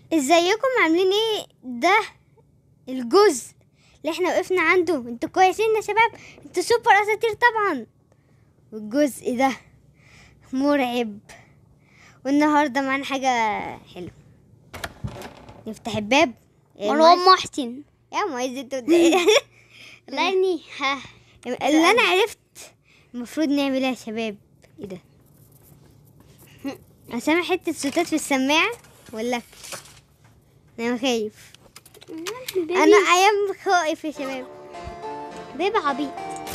ازيكم عاملين ايه ده الجزء اللي احنا وقفنا عنده انتوا كويسين يا شباب انتوا سوبر اساطير طبعا والجزء ده مرعب والنهارده معانا حاجه حلوه نفتح الباب إيه مروان المعز- محسن يا معز انتوا ده ايه والله اني ها اللي انا عرفت المفروض نعملها يا شباب ايه ده انا سامع حته صوتات في السماعه ولا انا خايف انا ايام خائف يا شباب بيبي عبيط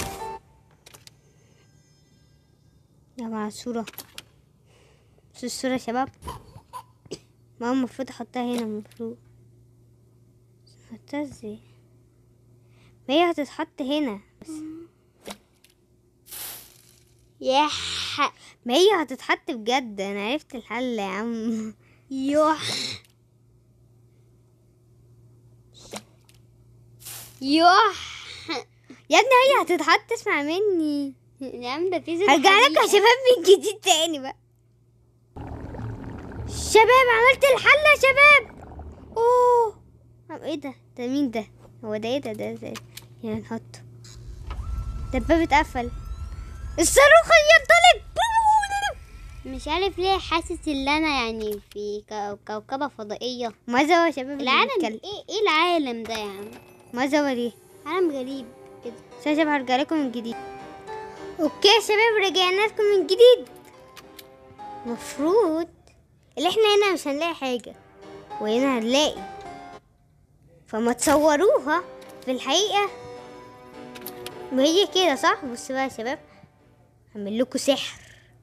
يا مع الصوره شو الصوره يا شباب ما هو المفروض احطها هنا المفروض احطها ازاي ما هي هتتحط هنا بس يح ما هي هتتحط بجد انا عرفت الحل يا عم يح يح يا ابني هي هتتحط اسمع مني يا عم ده في زيت هرجع لكم يا حقيقة. شباب من جديد تاني بقى شباب عملت الحل يا شباب اوه طب ايه ده ده مين ده هو ده ايه ده ده ده هنا نحطه ده الباب اتقفل الصاروخ ينطلق مش عارف ليه حاسس ان انا يعني في كو- كوكبة فضائية ماذا هو يا شباب اللي العالم بيتكلم؟ ايه ايه العالم ده يا عم ماذا هو ليه عالم غريب كده يا شباب هرجع لكم من جديد اوكي يا شباب رجعنا لكم من جديد مفروض اللي احنا هنا مش هنلاقي حاجة وهنا هنلاقي فما تصوروها في الحقيقة وهي كده صح بصوا بقى يا شباب هعمل لكم سحر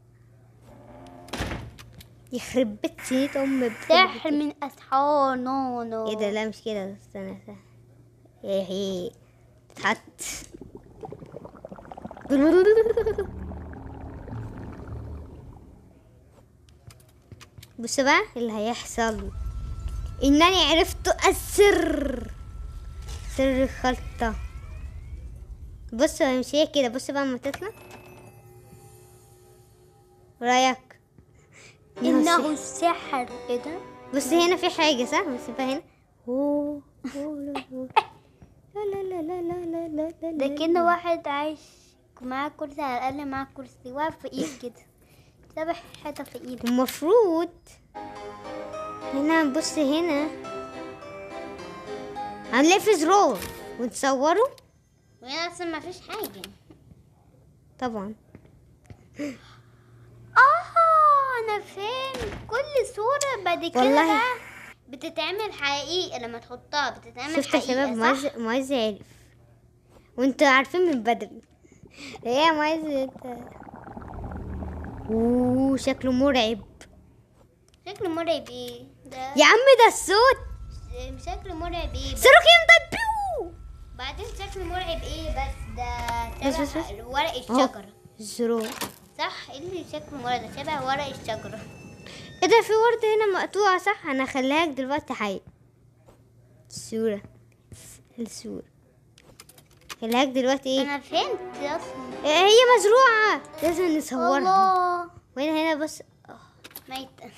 يخرب بيت سنة ام بخرب سحر من اسحار نو نو ايه ده لا مش كده استنى استنى ايه ايه اتحط بص بقى اللي هيحصل انني عرفت السر سر الخلطة بص هي مش هي كده بص بقى اما تطلع رايك انه السحر ايه ده بص هنا في حاجة صح بص بقى هنا أوه، أوه، لا، أوه. لا لا لا لا لا لا لا ده لا كأنه واحد عايش معاه كرسي على الأقل معاه كرسي واقف في إيد كده سابح حيطة في إيده المفروض هنا بص هنا هنلف زرار ونصوره وهنا أصلا مفيش حاجة طبعا آه أنا فهمت كل صورة بعد كده والله. بقى بتتعمل حقيقة لما تحطها بتتعمل شفت يا حقيقة شباب صح؟ معز معز عرف وانتوا عارفين من بدري ايه يا معز انت اوه شكله مرعب شكله مرعب ايه ده يا عم ده الصوت شكله مرعب ايه بس صاروخ ينضرب بيو بعدين شكله مرعب ايه بس ده بس- بس- شبه ورق أهو. الشجرة الزرار صح ايه اللي شكله مرعب ده شبه ورق الشجرة ايه ده في وردة هنا مقطوعة صح انا هخليها لك دلوقتي حي الصورة الصورة خليها لك دلوقتي ايه انا فهمت اصلا إيه هي مزروعة لازم نصورها الله وهنا هنا بص ميتة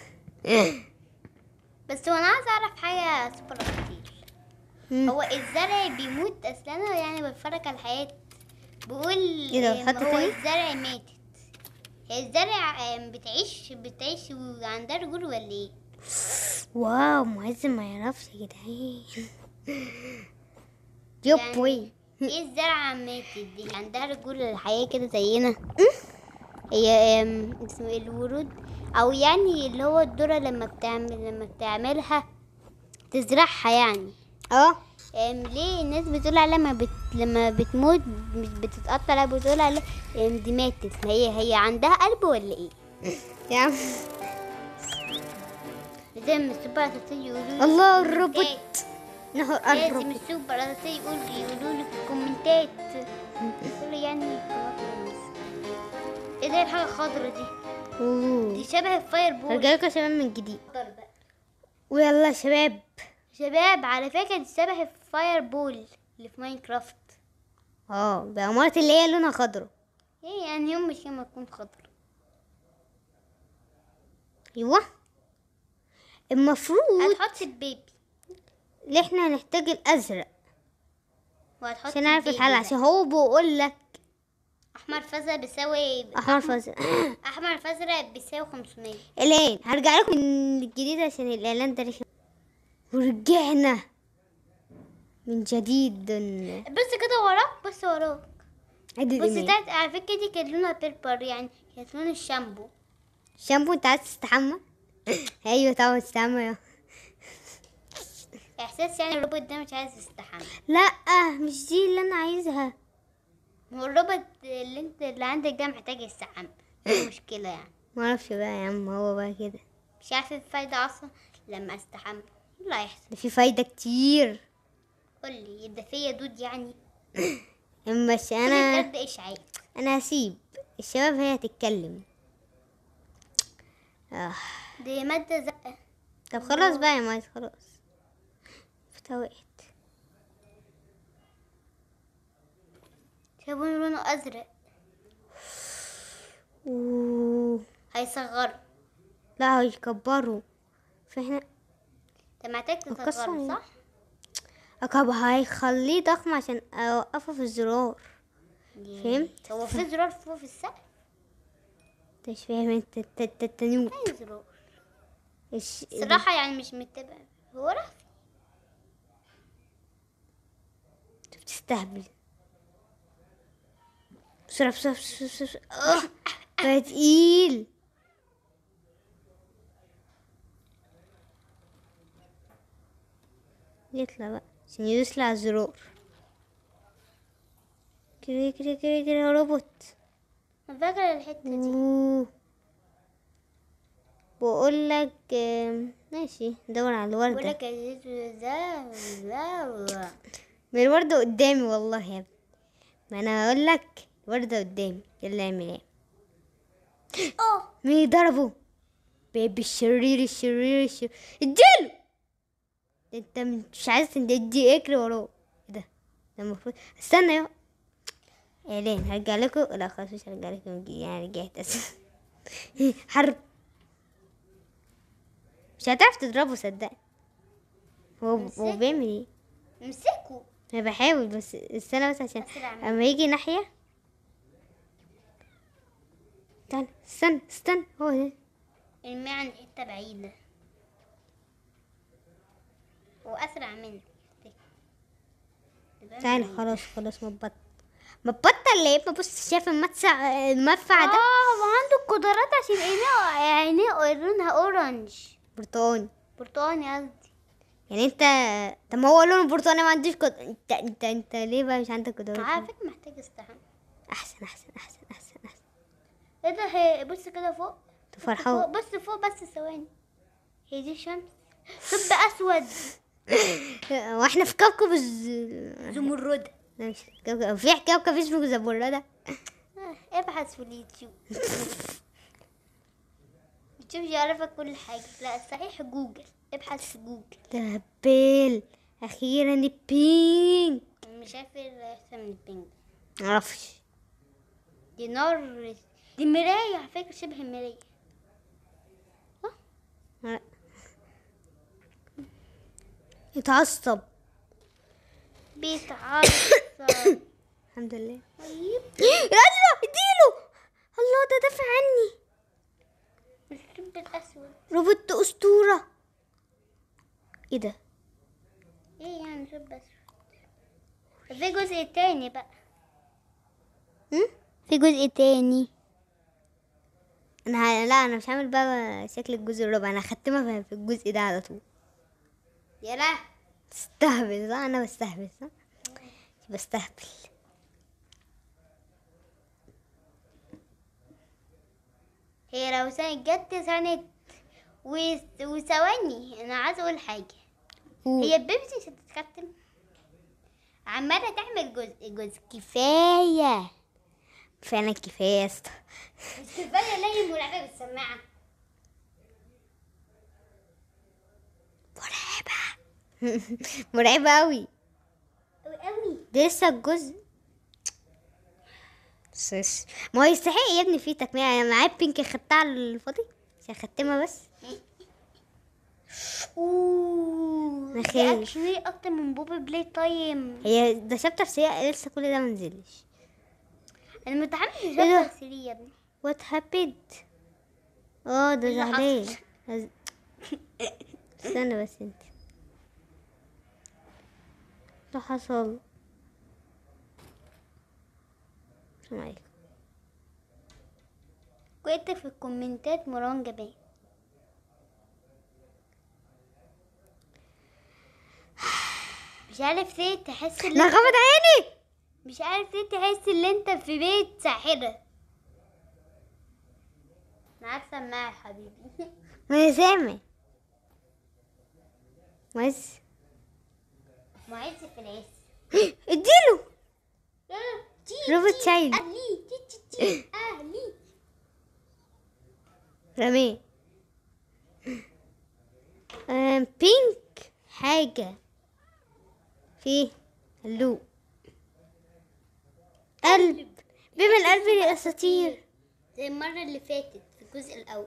بس هو انا عايز اعرف حاجة سوبر كتير مم. هو الزرع بيموت اصل انا يعني بتفرج على الحياة بقول إيه ده، إيه، خط هو تاني؟ الزرع ماتت هي الزرع آم، بتعيش بتعيش وعندها رجول ولا ايه؟ واو معز ما يعرفش يا جدعان يوب يعني وي ايه الزرعة ماتت دي عندها رجول الحياة كده زينا هي آم، اسمه ايه الورود او يعني اللي هو الذرة لما بتعمل لما بتعملها تزرعها يعني اه أم ليه الناس بتقول عليها لما بت... لما بتموت مش بتتقطع لا بتقول عليها أم دي ماتت هي هي عندها قلب ولا ايه؟ يا عم لازم السوبر اساطير يقولوا لي الله في الروبوت الكومنتات. نهر لازم الروبوت السوبر اساطير يقول يقولوا لي في الكومنتات يقولوا يعني ايه ده الحاجة الخضرا دي؟ أوه. دي شبه الفاير بول هرجع لكم يا شباب من جديد خضر بقى. ويلا يا شباب شباب على فكرة دي شبه الفاير بول اللي في ماينكرافت اه بأمارة اللي هي لونها خضرا ايه يعني يوم مش لما تكون خضر ايوه المفروض هتحط البيبي ان احنا هنحتاج الازرق وهتحط عشان نعرف البيبي الحل ده. عشان هو بيقول لك احمر فازرق بيساوي احمر فازرق احمر فازرق بيساوي 500 الان هرجع لكم من الجديد عشان الاعلان ده رخم ورجعنا من جديد بص كده وراك بص وراك عيد بص الايميل تحت على فكرة دي كانت لونها بيربر يعني كانت لون الشامبو شامبو انت عايز تستحمى ايوه طبعا تستحمى يا. احساس يعني الروبوت ده مش عايز يستحمى لا مش دي اللي انا عايزها هو الروبوت اللي انت اللي عندك ده محتاج يستحمى دي مشكلة يعني ما اعرفش بقى يا عم هو بقى كده مش عارف الفايدة اصلا لما استحمى ايه اللي هيحصل ده في فايدة كتير قولي يبقى فيا دود يعني بس انا انا بجد ايش عيب انا هسيب الشباب هي هتتكلم آه. دي مادة زقة طب خلاص بقى يا مايس خلاص فتوقت شابون لونه ازرق اوه هيصغروا لا هيكبروا فاحنا انت محتاج هكسر تصغره يعني. صح؟ أكب هيخليه ضخم عشان اوقفه في الزرار فهمت؟ هو في زرار فوق في السقف انت مش فاهم انت انت انت انت نوب اي زرار إيش- صراحة يعني مش متبع هو راح انت بتستهبل بسرعة بسرعة بسرعة بسرعة بسرعة. اه بقى تقيل يطلع بقى عشان يدوس لي على الزرار كده كده كده كده روبوت انا فاكرة الحتة دي أوه. بقول لك آم، ماشي دور على بقول الوردة لك لا لا لا ما الوردة قدامي والله يا ابني ما انا هقول لك الوردة قدامي يلا اعمل ايه اه مين ضربه بيبي الشرير الشرير الشرير اديله ده انت مش عايز تدي اجري وراه ايه ده ده المفروض استنى يا اعلان هرجع لكم لا خلاص مش هرجع لكم يعني رجعت اسف حرب مش هتعرف تضربه صدقني هو هو مسكه. بيعمل ايه امسكوا انا بحاول بس استنى بس عشان أسرع مني. اما يجي ناحية استنى استنى استنى هو ده ارميه عن حتة بعيدة هو أسرع مني تعال خلاص خلاص ما تبطل ما تبطل ليه ما بص شايف المدفع المدفع اه ده هو عنده قدرات عشان عينيه عينيه لونها اورنج برتقاني برتقاني قصدي يعني انت طب ما هو لونه برتقاني ما عندوش قد... انت انت انت ليه بقى مش عندك على قدرات فكرة محتاج استحمى احسن احسن احسن احسن احسن ايه ده هي بص كده فوق انت فوق فرحان بص فوق بس ثواني هي دي شمس ثقب اسود واحنا في كوكب الز... زمردة لا، مش كوكب في كوكب اسمه زبردة آه، ابحث في اليوتيوب اليوتيوب يعرفك كل حاجة لا صحيح جوجل ابحث في جوجل دبل اخيرا البينك مش عارف ايه اللي احسن من البنج معرفش دي نار دي مراية على فكرة شبه المراية لا. اتعصب بيتعصب الحمد لله طيب اديله اديله الله ده دافع عني الثقب الاسود روبوت اسطوره ايه ده ايه يعني ثقب اسود في جزء تاني بقى هم؟ في جزء تاني انا ه... لا انا مش هعمل بقى شكل الجزء الرابع انا هختمها في الجزء ده على طول يا لا تستهبل صح انا بستهبل صح بستهبل هي لو سنة جت سنة وس- وثواني انا عايزه اقول حاجه هي البيبسي مش هتتختم عماله تعمل جزء جزء كفايه فعلا كفايه يا اسطى مش كفايه الاقي الملعبه بالسماعه مرعبه مرعبه قوي قوي قوي ده لسه الجزء بس- بس- ما هو يستحق يا ابني فيه تكمله انا معايا بينك خدتها على الفاضي عشان اختمها بس اوه أنا دي خايف. اكشن اكتر من بوبي بلاي تايم هي ده شابتر سيء لسه كل ده منزلش انا متحمس إيه ده؟ لشابتر 3 يا ابني وات هابيد اه ده اللي زعلان حصل؟ هز- استنى بس انت ده حصل السلام عليكم كنت في الكومنتات مروان جبان مش عارف ليه تحس ان لا غمض عيني مش عارف ليه تحس ان انت في بيت ساحرة معاك سماعة يا حبيبي ما انا سامع بس معز في العز اديله لا لا تي روبوت تي، شايل. اهلي تي تي تي اهلي رميه آم، بينك حاجة في هلو قلب بما القلب للأساطير زي المرة اللي فاتت في الجزء الأول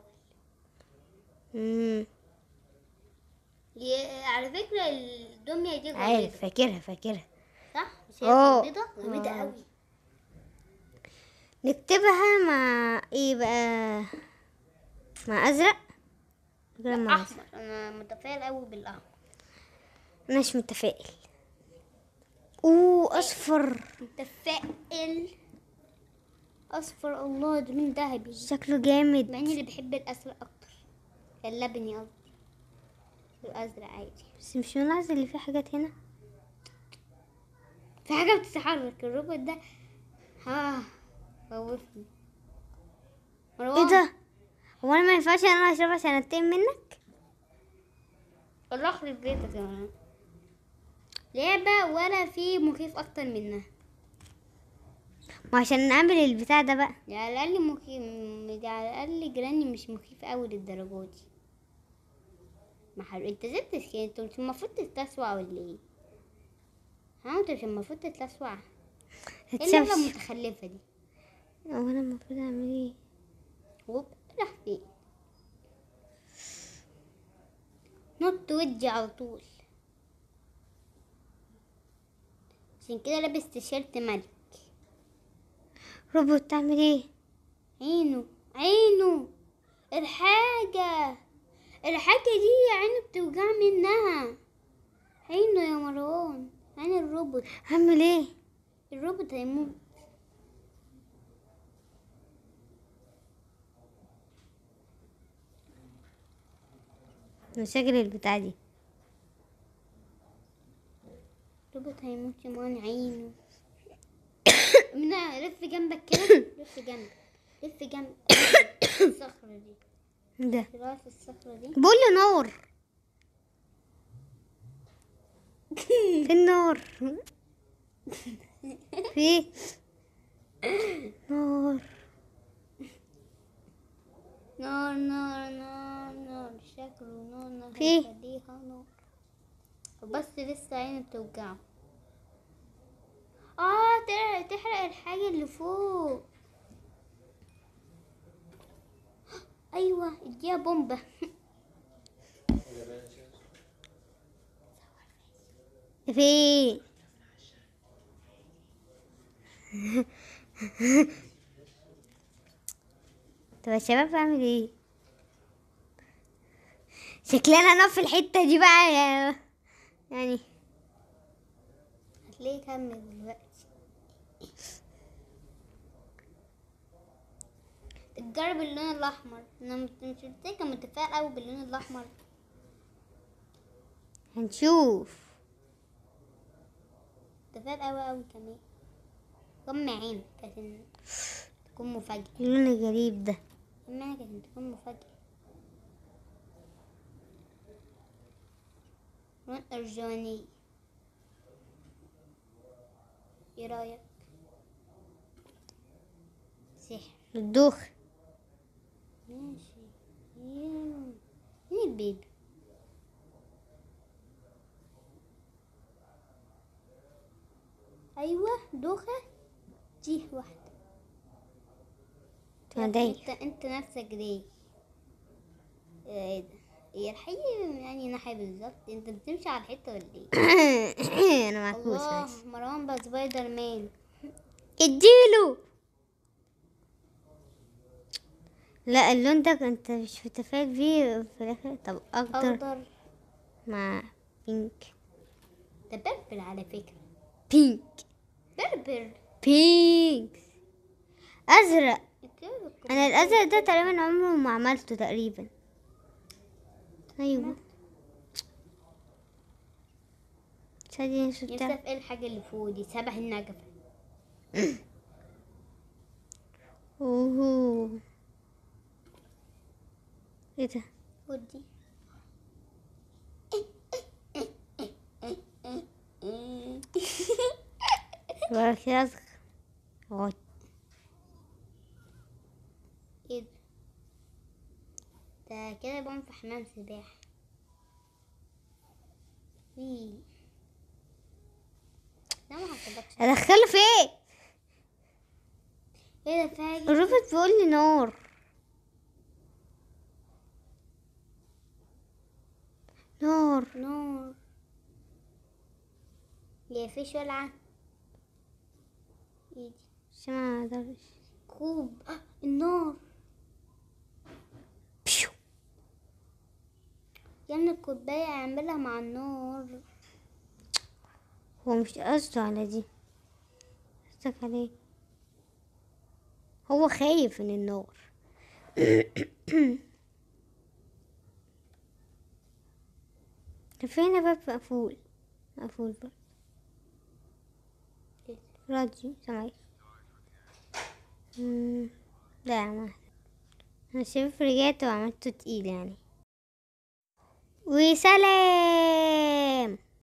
مم، ي- على فكرة الدمية دي عارف غامضة فاكرها فاكرها صح؟ مش هي اه. غامضة؟ غامضة اه. أوي نكتبها مع ايه بقى مع ازرق ولا مع أزرق؟ أحمر أنا متفائل أوي بالأحمر انا مش متفائل اوه اصفر متفائل أصفر الله ده لون ذهبي شكله جامد مع إني اللي بحب الأزرق أكتر اللبني قصدي الأزرق عادي بس مش ملاحظ اللي فيه حاجات هنا في حاجة بتتحرك الروبوت ده ها خوفني ايه ده هو انا ما ينفعش انا اشرب عشان انتقم منك الله يخرب بيتك يا مان. لعبة ولا في مخيف أكتر منها ما عشان نعمل البتاع ده بقى دي على الأقل مخيف دي على الأقل جيراني مش مخيف أوي للدرجة دي ما حلو انت ازاي بتسكن انت مش المفروض تتلسوع ولا ايه؟ ها انت مش المفروض تتلسوع ايه اللعبة تتشافش المتخلفة دي؟ هو انا المفروض اعمل ايه هوب راح فين؟ نط ودي على طول عشان كده لابس تيشيرت ملك روبوت تعمل ايه عينه عينه الحاجة الحاجة دي عينه بتوجع منها عينه يا مروان عين الروبوت اعمل ايه الروبوت هيموت مشاكل البتاع دي الروبوت هيموت يا مان عينه منى لف جنبك كده لف جنبك لف جنب الصخرة دي ده راس الصخرة دي بقول له نور في النور في نور نار نار نار نار شكله نار نار في؟ هيخليها نار بس لسه عيني بتوجعه اه تحرق تحرق الحاجة اللي فوق ايوه اديها بومبة في طب يا شباب اعمل ايه شكلنا انا في الحتة دي بقى يا- يعني هتلاقيه كمل دلوقتي تجرب اللون الاحمر انا مت- مش متفائل متفائل قوي باللون الاحمر هنشوف متفائل قوي قوي كمان غمى عينك عشان تكون مفاجأة اللون الغريب ده غمى عينك عشان تكون مفاجأة لون أرجواني ايه رأيك؟ سحر الدوخ ماشي ياه. مين البيبي ايوه دوخه دي واحده تبقى داير انت انت نفسك دي ايه ده هي الحقيقة يعني ناحية بالظبط انت بتمشي على الحتة ولا ايه؟ انا معكوس الله بس مروان بقى سبايدر مان اديله لا اللون ده انت مش متفائل بيه في الاخر طب اخضر اخضر مع بينك ده بربر على فكرة بينك بربر بينك ازرق اكتبوا انا الازرق ده تقريبا عمره ما عملته تقريبا ايوه شادي نفسي شفتها في ايه الحاجة اللي فوق دي سبح النجفة اوه ايه ده خد دي بقى كده أصغر. اقعد. ايه ده ده كده يبقى في حمام سباحة ايه ده ما حصلكش ادخله في ايه ايه ده فاجئ الروبوت بيقول لي نار نار نور يا فيش ولعة ايه دي سمع درش كوب آه النار بيو يعني الكوباية اعملها مع النار هو مش قصده على دي قصدك عليه هو خايف من النار كان فينا باب مقفول مقفول برضه إيه؟ راديو سامعك مم، لا ما انا شايف رجعت وعملته تقيل يعني وسلام